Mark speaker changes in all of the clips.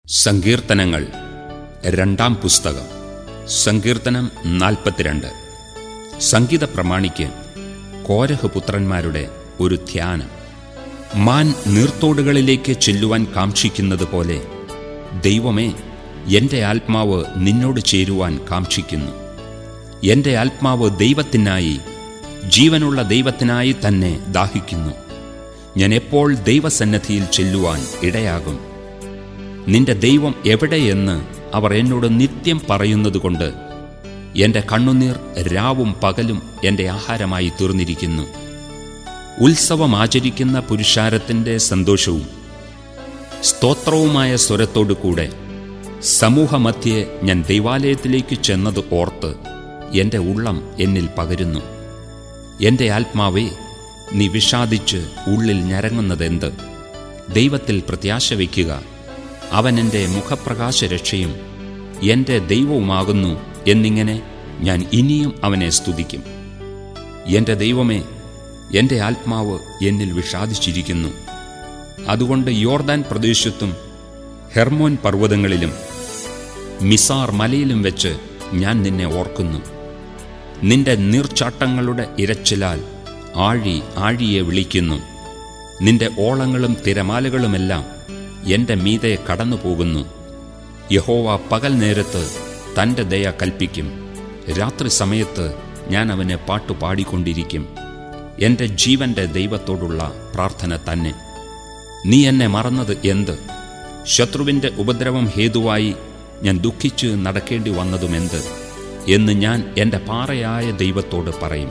Speaker 1: സങ്കീർത്തനങ്ങൾ രണ്ടാം പുസ്തകം സങ്കീർത്തനം നാൽപ്പത്തിരണ്ട് സംഗീത പ്രമാണിക്ക് കോരഹ് പുത്രന്മാരുടെ ഒരു ധ്യാനം മാൻ നീർത്തോടുകളിലേക്ക് ചെല്ലുവാൻ കാക്ഷിക്കുന്നത് പോലെ ദൈവമേ എൻ്റെ ആത്മാവ് നിന്നോട് ചേരുവാൻ കാക്ഷിക്കുന്നു എൻ്റെ ആത്മാവ് ദൈവത്തിനായി ജീവനുള്ള ദൈവത്തിനായി തന്നെ ദാഹിക്കുന്നു ഞാൻ എപ്പോൾ ദൈവസന്നദ്ധിയിൽ ചെല്ലുവാൻ ഇടയാകും നിന്റെ ദൈവം എവിടെയെന്ന് അവർ എന്നോട് നിത്യം പറയുന്നതുകൊണ്ട് എൻ്റെ കണ്ണുനീർ രാവും പകലും എൻ്റെ ആഹാരമായി തീർന്നിരിക്കുന്നു ഉത്സവം ആചരിക്കുന്ന പുരുഷാരത്തിൻ്റെ സന്തോഷവും സ്തോത്രവുമായ സ്വരത്തോടു കൂടെ സമൂഹമധ്യേ ഞാൻ ദൈവാലയത്തിലേക്ക് ചെന്നത് ഓർത്ത് എൻ്റെ ഉള്ളം എന്നിൽ പകരുന്നു എൻ്റെ ആത്മാവേ നീ വിഷാദിച്ച് ഉള്ളിൽ ഞരങ്ങുന്നതെന്ത് ദൈവത്തിൽ പ്രത്യാശ വയ്ക്കുക അവൻ എൻ്റെ മുഖപ്രകാശരക്ഷയും എൻ്റെ ദൈവവുമാകുന്നു എന്നിങ്ങനെ ഞാൻ ഇനിയും അവനെ സ്തുതിക്കും എൻ്റെ ദൈവമേ എൻ്റെ ആത്മാവ് എന്നിൽ വിഷാദിച്ചിരിക്കുന്നു അതുകൊണ്ട് യോർദാൻ പ്രദേശത്തും ഹെർമോൻ പർവ്വതങ്ങളിലും മിസാർ മലയിലും വെച്ച് ഞാൻ നിന്നെ ഓർക്കുന്നു നിന്റെ നീർച്ചാട്ടങ്ങളുടെ ഇരച്ചിലാൽ ആഴി ആഴിയെ വിളിക്കുന്നു നിന്റെ ഓളങ്ങളും തിരമാലകളുമെല്ലാം എൻ്റെ മീതെ കടന്നു പോകുന്നു യഹോവ പകൽ നേരത്ത് തൻ്റെ ദയ കൽപ്പിക്കും രാത്രി സമയത്ത് ഞാൻ അവന് പാട്ടു പാടിക്കൊണ്ടിരിക്കും എൻ്റെ ജീവന്റെ ദൈവത്തോടുള്ള പ്രാർത്ഥന തന്നെ നീ എന്നെ മറന്നത് എന്ത് ശത്രുവിൻ്റെ ഉപദ്രവം ഹേതുവായി ഞാൻ ദുഃഖിച്ച് നടക്കേണ്ടി വന്നതുമെന്ത് എന്ന് ഞാൻ എൻ്റെ പാറയായ ദൈവത്തോട് പറയും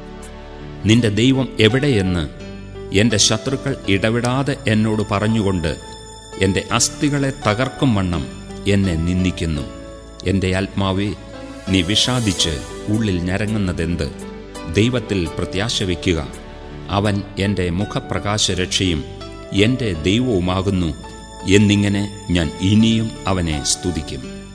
Speaker 1: നിന്റെ ദൈവം എവിടെയെന്ന് എൻ്റെ ശത്രുക്കൾ ഇടവിടാതെ എന്നോട് പറഞ്ഞുകൊണ്ട് എൻ്റെ അസ്ഥികളെ തകർക്കും വണ്ണം എന്നെ നിന്ദിക്കുന്നു എൻ്റെ ആത്മാവേ നീ വിഷാദിച്ച് ഉള്ളിൽ ഞരങ്ങുന്നതെന്ത് ദൈവത്തിൽ പ്രത്യാശ വയ്ക്കുക അവൻ എൻ്റെ മുഖപ്രകാശരക്ഷയും എൻ്റെ ദൈവവുമാകുന്നു എന്നിങ്ങനെ ഞാൻ ഇനിയും അവനെ സ്തുതിക്കും